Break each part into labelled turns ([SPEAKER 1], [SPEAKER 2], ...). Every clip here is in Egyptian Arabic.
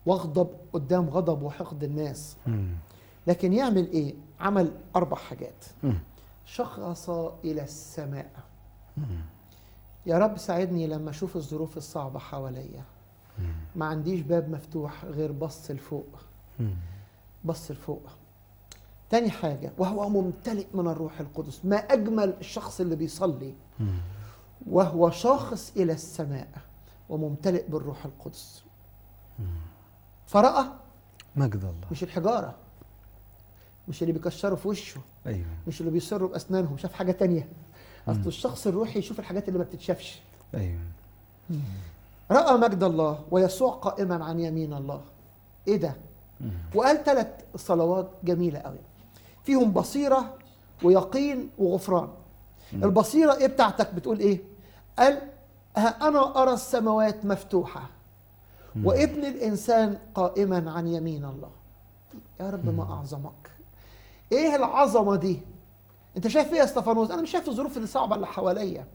[SPEAKER 1] واغضب قدام غضب وحقد الناس
[SPEAKER 2] مم.
[SPEAKER 1] لكن يعمل ايه عمل اربع حاجات
[SPEAKER 2] مم.
[SPEAKER 1] شخص الى السماء
[SPEAKER 2] مم.
[SPEAKER 1] يا رب ساعدني لما اشوف الظروف الصعبه حواليا ما عنديش باب مفتوح غير بص لفوق
[SPEAKER 2] مم.
[SPEAKER 1] بص لفوق تاني حاجة وهو ممتلئ من الروح القدس ما أجمل الشخص اللي بيصلي
[SPEAKER 2] مم.
[SPEAKER 1] وهو شاخص إلى السماء وممتلئ بالروح القدس فرأى
[SPEAKER 2] مجد الله
[SPEAKER 1] مش الحجارة مش اللي بيكشروا في وشه
[SPEAKER 2] ايوه
[SPEAKER 1] مش اللي بيصروا بأسنانهم شاف حاجة تانية أصل الشخص الروحي يشوف الحاجات اللي ما بتتشافش
[SPEAKER 2] ايوه
[SPEAKER 1] رأى مجد الله ويسوع قائما عن يمين الله ايه ده وقال ثلاث صلوات جميلة قوي فيهم بصيرة ويقين وغفران البصيرة ايه بتاعتك بتقول ايه قال ها انا ارى السماوات مفتوحة وابن الانسان قائما عن يمين الله يا رب ما اعظمك ايه العظمة دي انت شايف ايه يا استفانوس انا مش شايف الظروف اللي صعبة اللي حواليا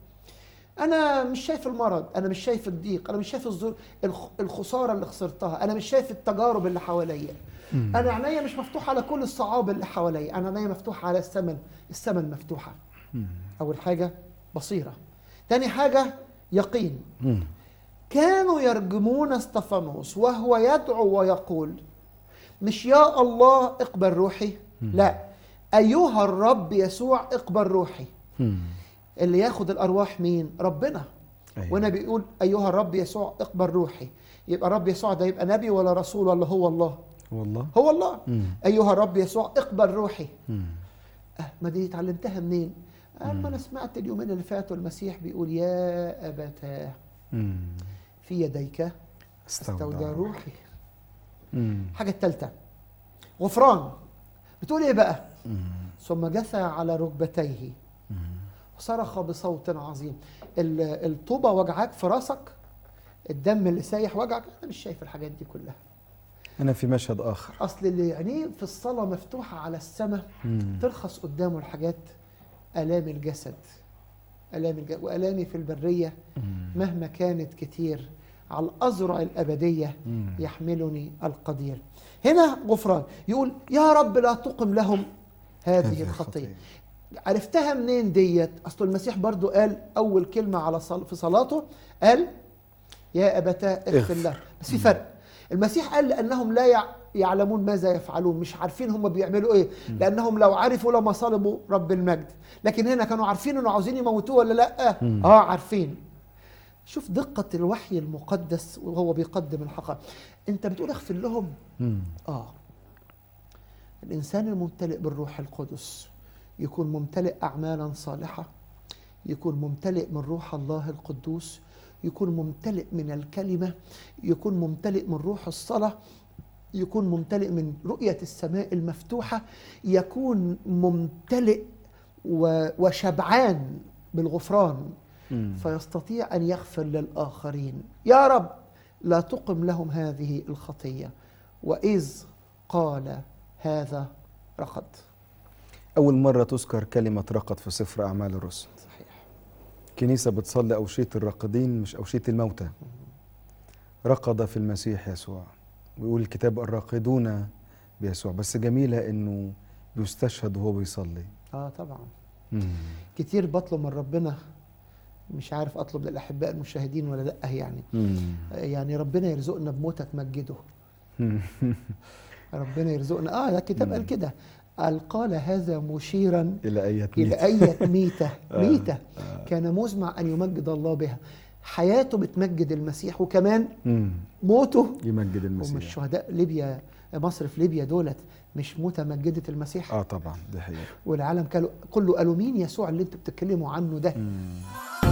[SPEAKER 1] انا مش شايف المرض انا مش شايف الضيق انا مش شايف الظروف الخ- الخساره اللي خسرتها انا مش شايف التجارب اللي حواليا انا عينيا مش مفتوحه على كل الصعاب اللي حواليا انا عينيا مفتوحه على السمن السمن مفتوحه اول حاجه بصيره تاني حاجه يقين
[SPEAKER 2] مم.
[SPEAKER 1] كانوا يرجمون استفانوس وهو يدعو ويقول مش يا الله اقبل روحي لا ايها الرب يسوع اقبل روحي
[SPEAKER 2] مم.
[SPEAKER 1] اللي ياخد الارواح مين ربنا
[SPEAKER 2] أيوة.
[SPEAKER 1] وهنا بيقول ايها الرب يسوع اقبل روحي يبقى الرب يسوع ده يبقى نبي ولا رسول ولا هو الله
[SPEAKER 2] والله
[SPEAKER 1] هو الله
[SPEAKER 2] مم.
[SPEAKER 1] ايها الرب يسوع اقبل روحي
[SPEAKER 2] مم.
[SPEAKER 1] أه ما دي اتعلمتها منين قال ما انا سمعت اليومين اللي فاتوا المسيح بيقول يا ابتاه
[SPEAKER 2] مم.
[SPEAKER 1] في يديك استودع روحي
[SPEAKER 2] مم.
[SPEAKER 1] الحاجه الثالثه غفران بتقول ايه بقى
[SPEAKER 2] مم.
[SPEAKER 1] ثم جثى على ركبتيه وصرخ بصوت عظيم ال- الطوبة وجعاك في راسك الدم اللي سايح وجعك انا مش شايف الحاجات دي كلها
[SPEAKER 2] انا في مشهد اخر
[SPEAKER 1] اصل اللي عينيه في الصلاة مفتوحة على السماء
[SPEAKER 2] مم.
[SPEAKER 1] ترخص قدامه الحاجات آلام الجسد آلام الجسد وآلامي في البرية
[SPEAKER 2] مم.
[SPEAKER 1] مهما كانت كتير على الأزرع الأبدية
[SPEAKER 2] مم.
[SPEAKER 1] يحملني القدير هنا غفران يقول يا رب لا تقم لهم هذه
[SPEAKER 2] هذه
[SPEAKER 1] الخطية عرفتها منين ديت اصل المسيح برضو قال اول كلمه على صل... في صلاته قال يا ابتاه اغفر
[SPEAKER 2] اغفر.
[SPEAKER 1] له بس في فرق المسيح قال لانهم لا يع... يعلمون ماذا يفعلون مش عارفين هم بيعملوا ايه لانهم لو عرفوا لما صلبوا رب المجد لكن هنا كانوا عارفين انه عاوزين يموتوه ولا لا
[SPEAKER 2] مم.
[SPEAKER 1] اه عارفين شوف دقة الوحي المقدس وهو بيقدم الحقائق انت بتقول اغفر لهم
[SPEAKER 2] مم.
[SPEAKER 1] آه الإنسان الممتلئ بالروح القدس يكون ممتلئ أعمالا صالحة يكون ممتلئ من روح الله القدوس يكون ممتلئ من الكلمة يكون ممتلئ من روح الصلاة يكون ممتلئ من رؤية السماء المفتوحة يكون ممتلئ و- وشبعان بالغفران
[SPEAKER 2] مم.
[SPEAKER 1] فيستطيع ان يغفر للاخرين يا رب لا تقم لهم هذه الخطيه واذ قال هذا رقد
[SPEAKER 2] اول مره تذكر كلمه رقد في سفر اعمال الرسل
[SPEAKER 1] صحيح
[SPEAKER 2] كنيسه بتصلي اوشيه الراقدين مش اوشيه الموتى رقد في المسيح يسوع ويقول الكتاب الراقدون بيسوع بس جميله انه بيستشهد وهو بيصلي
[SPEAKER 1] اه طبعا
[SPEAKER 2] مم.
[SPEAKER 1] كتير بطلب من ربنا مش عارف اطلب للاحباء المشاهدين ولا لا يعني
[SPEAKER 2] مم.
[SPEAKER 1] يعني ربنا يرزقنا بموتة تمجده ربنا يرزقنا اه ده الكتاب قال كده قال قال هذا مشيرا
[SPEAKER 2] الى اية
[SPEAKER 1] إلى
[SPEAKER 2] ميت
[SPEAKER 1] أية ميتة ميتة كان مزمع أن يمجد الله بها حياته بتمجد المسيح وكمان
[SPEAKER 2] مم.
[SPEAKER 1] موته
[SPEAKER 2] يمجد
[SPEAKER 1] هم
[SPEAKER 2] المسيح
[SPEAKER 1] الشهداء ليبيا مصر في ليبيا دولت مش موتة مجدت المسيح
[SPEAKER 2] اه طبعا دي حقيقه
[SPEAKER 1] والعالم كله كله قالوا مين يسوع اللي انتوا بتتكلموا عنه ده
[SPEAKER 2] مم.